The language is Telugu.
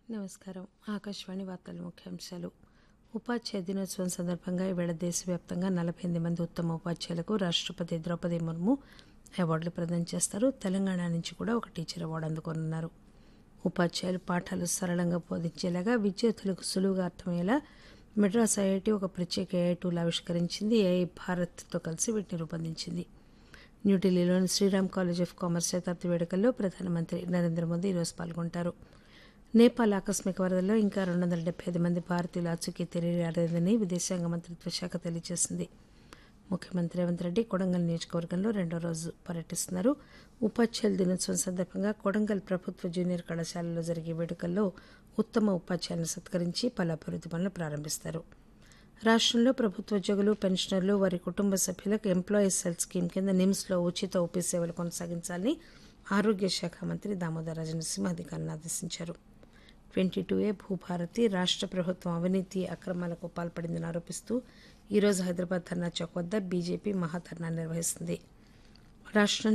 నమస్కారం ఆకాశవాణి వార్తల ముఖ్యాంశాలు ఉపాధ్యాయ దినోత్సవం సందర్భంగా ఈవేళ దేశవ్యాప్తంగా నలభై ఎనిమిది మంది ఉత్తమ ఉపాధ్యాయులకు రాష్టపతి ద్రౌపది ముర్ము అవార్డులు ప్రదానం చేస్తారు తెలంగాణ నుంచి కూడా ఒక టీచర్ అవార్డు అందుకోనున్నారు ఉపాధ్యాయులు పాఠాలు సరళంగా బోధించేలాగా విద్యార్థులకు సులువుగా అర్థమయ్యేలా మెడ్రాస్ ఐఐటి ఒక ప్రత్యేక ఏఐ టూల్ ఆవిష్కరించింది ఏఐ భారత్తో కలిసి వీటిని రూపొందించింది న్యూఢిల్లీలోని శ్రీరామ్ కాలేజ్ ఆఫ్ కామర్స్ శతాబ్ది వేడుకల్లో ప్రధానమంత్రి నరేంద్ర మోదీ ఈరోజు పాల్గొంటారు నేపాల్ ఆకస్మిక వరదల్లో ఇంకా రెండు వందల డెబ్బై ఐదు మంది భారతీయులు ఆచూకీ తెలియరాలేదని విదేశాంగ మంత్రిత్వ శాఖ తెలియజేసింది ముఖ్యమంత్రి రేవంత్ రెడ్డి కొడంగల్ నియోజకవర్గంలో రెండో రోజు పర్యటిస్తున్నారు ఉపాధ్యాయుల దినోత్సవం సందర్భంగా కొడంగల్ ప్రభుత్వ జూనియర్ కళాశాలలో జరిగే వేడుకల్లో ఉత్తమ ఉపాధ్యాయులను సత్కరించి పలు అభివృద్ది పనులు ప్రారంభిస్తారు రాష్టంలో ప్రభుత్వ ఉద్యోగులు పెన్షనర్లు వారి కుటుంబ సభ్యులకు ఎంప్లాయీస్ హెల్త్ స్కీమ్ కింద నిమ్స్లో ఉచిత ఓపీ సేవలు కొనసాగించాలని ఆరోగ్య శాఖ మంత్రి దామోదర్ రాజనరసింహ అధికారులను ఆదేశించారు ట్వంటీ టూ ఏ భూభారతి రాష్ట ప్రభుత్వం అవినీతి అక్రమాలకు పాల్పడిందని ఆరోపిస్తూ ఈరోజు హైదరాబాద్ ధర్నా చౌక్ వద్ద బీజేపీ మహాధర్నా నిర్వహిస్తుంది రాష్టం